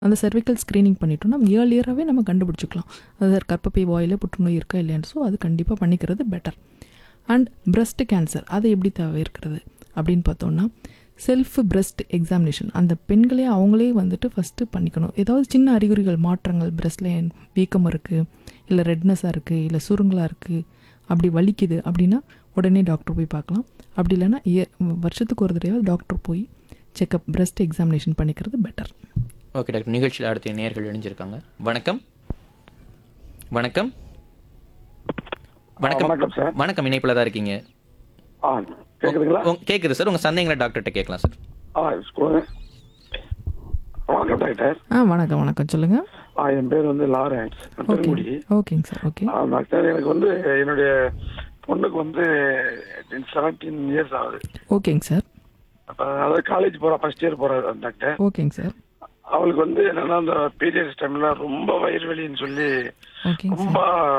அந்த cervical screening பண்ணிட்டோம்னா ஏர்லியராகவே நம்ம கண்டுபிடிச்சிக்கலாம் அதாவது கர்ப்பப்பை வாயில் புற்றுநோய் இருக்கா இல்லையான்னு ஸோ அது கண்டிப்பாக பண்ணிக்கிறது பெட்டர் அண்ட் breast கேன்சர் அதை எப்படி தவிர்க்கிறது அப்படின்னு பார்த்தோம்னா செல்ஃப் breast எக்ஸாமினேஷன் அந்த பெண்களே அவங்களே வந்துட்டு ஃபஸ்ட்டு பண்ணிக்கணும் ஏதாவது சின்ன அறிகுறிகள் மாற்றங்கள் breastல வீக்கம் இருக்குது இல்லை ரெட்னஸாக இருக்குது இல்லை சுருங்கலாக இருக்குது அப்படி வலிக்குது அப்படின்னா உடனே டாக்டர் போய் பார்க்கலாம் அப்படி இல்லைன்னா இய வருஷத்துக்கு ஒரு தடவையாவது டாக்டர் போய் செக்கப் breast எக்ஸாமினேஷன் பண்ணிக்கிறது பெட்டர் ஓகே டாக்டர் நிகழ்ச்சியில் அடுத்த நேர்கள் இணைஞ்சிருக்காங்க வணக்கம் வணக்கம் வணக்கம் வணக்கம் சார் வணக்கம் இணைப்பில் தான் இருக்கீங்க ஆ கேக்குதுங்களா உங்க- கேக்குது சார் உங்க சந்தேகங்களை டாக்டர்கிட்ட கேட்கலாம் சார் ஆ ஸ்கூல் வணக்கம் டாக்டர் ஆ வணக்கம் வணக்கம் சொல்லுங்கள் ஆ என் பேர் வந்து லாரன்ஸ் பெருங்குடி ஓகேங்க சார் ஓகே ஆ, டாக்டர் எனக்கு வந்து என்னுடைய பொண்ணுக்கு வந்து செவன்டீன் இயர்ஸ் ஆகுது ஓகேங்க சார் அப்ப அதாவது காலேஜ் போறா ஃபர்ஸ்ட் இயர் போறா டாக்டர் ஓகேங்க சார் அவளுக்கு வந்து என்னன்னா அந்த பீரியட்ஸ் டைம்ல ரொம்ப வயிறு வலின்னு சொல்லி ஓகேங்க சார் ரொம்ப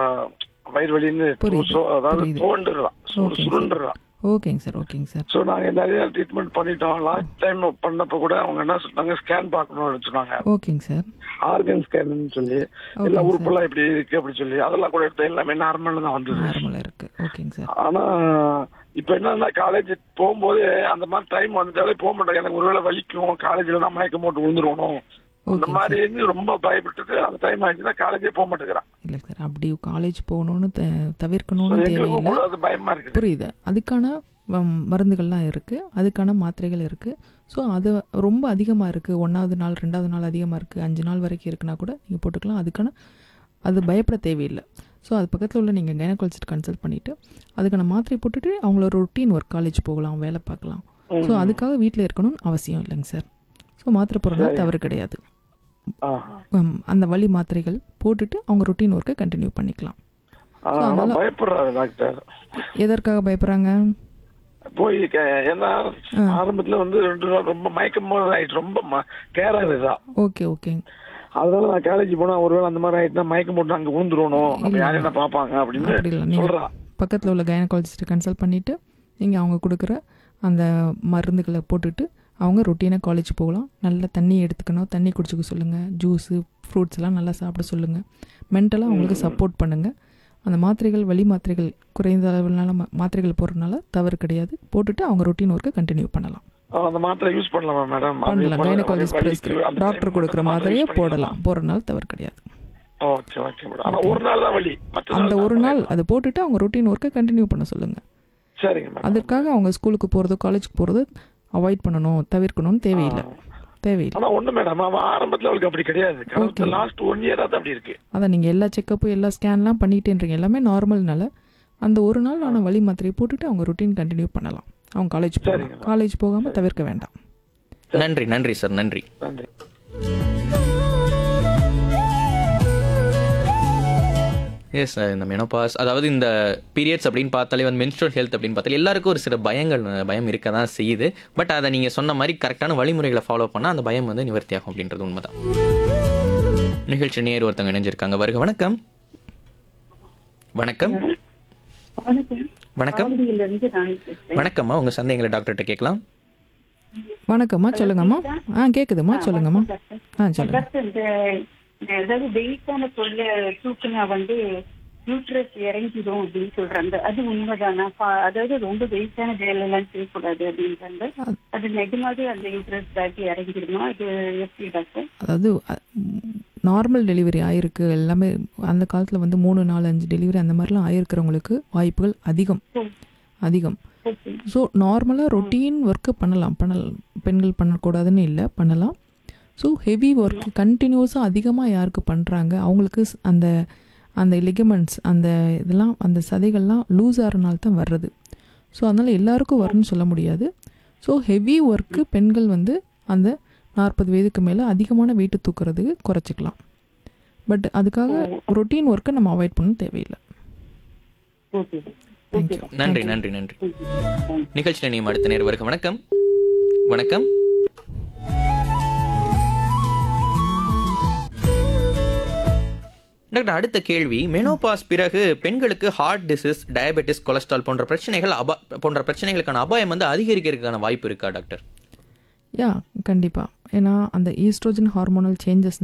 வயிறு வலின்னு புரியுது, சோ- அதாவது புரியுது. தோண்டுறான் ஓகேங்க சார். சுருண்டுறான் ஓகேங்க சார் ஓகேங்க சார் ஸோ நாங்க நிறைய ட்ரீட்மெண்ட் பண்ணிட்டோம் லாஸ்ட் டைம் பண்ணப்ப கூட அவங்க என்ன சொன்னாங்க ஸ்கேன் பார்க்கணும்னு சொன்னாங்க ஓகேங்க சார் ஆர்கன் ஸ்கேன் சொல்லி எல்லா உறுப்பெல்லாம் இப்படி இருக்கு அப்படி சொல்லி அதெல்லாம் கூட எடுத்து எல்லாமே நார்மல் தான் வந்தது நார்மலாக இருக்குது ஓகேங்க சார் ஆனா இப்ப என்னன்னா காலேஜ் போகும்போது அந்த மாதிரி டைம் வந்துட்டாலே போக மாட்டாங்க எனக்கு ஒருவேளை வலிக்கும் காலேஜ்ல நான் மயக்கம் போட்டு விழுந்துருவணும் அந்த ஓகே மாதிரி இருந்து ரொம்ப பயப்பட்டுட்டு அந்த டைம் ஆயிடுச்சுன்னா காலேஜே போக மாட்டேங்கிறான் இல்லை சார் அப்படி காலேஜ் போகணுன்னு த தவிர்க்கணும்னு எங்களுக்கும் தேவையில்லை கூட அது பயமா இருக்குது புரியுது அதுக்கான ம், மருந்துகள்லாம் இருக்குது அதுக்கான மாத்திரைகள் இருக்குது ஸோ அது ரொம்ப அதிகமாக இருக்குது ஒன்றாவது நாள் ரெண்டாவது நாள் அதிகமாக இருக்குது அஞ்சு நாள் வரைக்கும் இருக்குன்னா கூட நீங்கள் போட்டுக்கலாம் அதுக்கான அது பயப்பட தேவையில்லை ஸோ அது பக்கத்தில் உள்ள நீங்கள் கைனகாலஜிஸ்ட் கன்சல்ட் பண்ணிவிட்டு அதுக்கான மாத்திரை போட்டுட்டு அவங்கள ரொட்டீன் ஒர்க் காலேஜ் போகலாம் வேலை பார்க்கலாம் ஸோ அதுக்காக வீட்டில் இருக்கணும்னு அவசியம் இல்லைங்க சார் ஸோ மாத்திரை போடுறதுனால தவறு கிடையாது ஆஹா. ம், அந்த வலி மாத்திரைகள் போட்டுட்டு அவங்க ரொட்டீன் ஒர்க்கை கண்டினியூ பண்ணிக்கலாம் ஆனா அவன் பயப்படுறாரு டாக்டர் எதற்காக பயப்படுறாங்க போய் கே- ஏன்னா ஆரம்பத்துல வந்து ரெண்டு நாள் ரொம்ப மயக்கம் போது ஆயிட்டு ரொம்ப கேர் ஆகுதுதான் ஓகே ஓகேங்க அதனால நான் காலேஜ் போனா ஒருவேளை அந்த மாதிரி ஆயிட்டுனா மயக்கம் போட்டு அங்க விழுந்துருவணும் அப்ப யாரும் என்ன பாப்பாங்க அப்படின்னு அப்படி இல்லை நீங்கள் சொல்றான் பக்கத்தில் உள்ள கைனகாலஜிஸ்ட்டை கன்சல்ட் பண்ணிவிட்டு நீங்கள் அவங்க கொடுக்குற அந்த மருந்துகளை போட்டுட்டு அவங்க ரொட்டீனாக காலேஜ் போகலாம் நல்ல தண்ணி எடுத்துக்கணும் தண்ணி குடிச்சுக்க சொல்லுங்கள் ஜூஸு ஃப்ரூட்ஸ் எல்லாம் நல்லா சாப்பிட சொல்லுங்கள் மென்டலாக அவங்களுக்கு சப்போர்ட் பண்ணுங்கள் அந்த மாத்திரைகள் வலி மாத்திரைகள் குறைந்த அளவிலான மா- மாத்திரைகள் போடுறதுனால தவறு கிடையாது போட்டுட்டு அவங்க ரொட்டீன் ஒர்க்கை கண்டினியூ பண்ணலாம் ஆ, அந்த மாத்திரை யூஸ் பண்ணலாமா மேடம் பண்ணலாம் கைனகாலஜிஸ்ட் ப்ரெஸ்கிரி டாக்டர் கொடுக்குற மாதிரியே போடலாம் போடுறதுனால தவறு கிடையாது ஓகே ஓகே மேடம் ஆனா ஒரு நாள் தான் வலி மற்ற அந்த நாள் ஒரு நாள் அதை போட்டுட்டு அவங்க ரொட்டீன் ஒர்க்கை கண்டினியூ பண்ண சொல்லுங்கள் சரிங்க மேடம் அதற்காக அவங்க ஸ்கூலுக்கு போகிறதோ காலேஜுக்கு போகிறதோ அவாய்ட் பண்ணணும் தவிர்க்கணும்னு தேவையில்லை தேவையில்லை ஆனா ஒண்ணு மேடம் அவன் ஆரம்பத்துல அவளுக்கு அப்படி கிடையாது லாஸ்ட் ஒன் இயரா தான் அப்படி இருக்கு அதான் நீங்கள் எல்லா செக்கப்பும் எல்லா ஸ்கேன்லாம் பண்ணிட்டேன்றீங்க எல்லாமே நார்மல்னால அந்த ஒரு நாள் ஆன வலி மாத்திரையை போட்டுட்டு அவங்க ரொட்டீன் கண்டினியூ பண்ணலாம் அவங்க காலேஜ் போகலாம் காலேஜ் போகாமல் தவிர்க்க வேண்டாம் நன்றி நன்றி சார் நன்றி நன்றி எஸ் இந்த மெனோபாஸ் அதாவது இந்த பீரியட்ஸ் அப்படின்னு பார்த்தாலே வந்து மென்ஸ்ட்ரல் ஹெல்த் அப்படின்னு பார்த்தாலே எல்லாருக்கும் ஒரு சில பயங்கள் அஹ், பயம் இருக்க தான் செய்யுது பட் அதை நீங்கள் சொன்ன மாதிரி கரெக்டான வழிமுறைகளை ஃபாலோ பண்ணால் அந்த பயம் வந்து நிவர்த்தி ஆகும் அப்படின்றது உண்மைதான் நிகழ்ச்சி நேர் ஒருத்தவங்க இணைஞ்சிருக்காங்க வருக வணக்கம் வணக்கம் வணக்கம் வணக்கம் ஆவடியிலிருந்து நான் பேசுறேன் வணக்கம்மா உங்கள் சந்தேகங்களை டாக்டர்கிட்ட கேட்கலாம் வணக்கம்மா சொல்லுங்கம்மா ஆ கேட்குதும்மா சொல்லுங்கம்மா ஆ சொல்லுங்கள் டாக்டர் இந்த அதாவது வெயிட்டான பொருளை தூக்குனா வந்து யூட்ரஸ் இறங்கிடும் அப்படின்னு சொல்றாங்க அது உண்மைதானா பா- அதாவது ரொம்ப வெயிட்டான வேலையெல்லாம் செய்யக்கூடாது அப்படின்றாங்க அது நிஜமாவே அந்த யூட்ரஸ் பேக் இறங்கிடுமா அது எப்படி டாக்டர் அதாவது நார்மல் டெலிவரி ஆயிருக்கு எல்லாமே அந்த காலத்தில் வந்து மூணு நாலு அஞ்சு டெலிவரி அந்த மாதிரிலாம் ஆயிருக்கிறவங்களுக்கு வாய்ப்புகள் அதிகம் அதிகம் ஓகே ஸோ நார்மலாக ரொட்டீன் ஒர்க்கு பண்ணலாம் பண்ணலாம் பெண்கள் பண்ணக்கூடாதுன்னு இல்லை பண்ணலாம் ஸோ ஹெவி ஒர்க் கண்டினியூஸாக அதிகமாக யாருக்கு பண்ணுறாங்க அவங்களுக்கு ஸ்- அந்த அந்த லிகமெண்ட்ஸ் அந்த இதெல்லாம் அந்த சதைகள்லாம் லூஸ் ஆகிறனால தான் வர்றது ஸோ அதனால் எல்லாருக்கும் வரும்னு சொல்ல முடியாது ஸோ ஹெவி ஒர்க்கு பெண்கள் வந்து அந்த நாற்பது வயதுக்கு மேலே அதிகமான வெயிட்டு தூக்குறதுக்கு குறைச்சிக்கலாம் பட் அதுக்காக ரொட்டீன் ஒர்க்கை நம்ம அவாய்ட் பண்ண தேவையில்லை ஓகே தேங்க்யூ நன்றி நன்றி நன்றி நிகழ்ச்சியில் நீங்கள் அடுத்த நேர் வருக வணக்கம் வணக்கம் டாக்டர் அடுத்த கேள்வி மெனோபாஸ் பிறகு பெண்களுக்கு ஹார்ட் டிசீஸ் டயபெட்டிஸ் கொலஸ்ட்ரால் போன்ற பிரச்சனைகள் அபா போன்ற பிரச்சனைகளுக்கான அபாயம் வந்து அதிகரிக்கிறதுக்கான வாய்ப்பு இருக்கா டாக்டர் யா கண்டிப்பாக ஏன்னா அந்த ஈஸ்ட்ரோஜன் ஹார்மோனல் சேஞ்சஸ்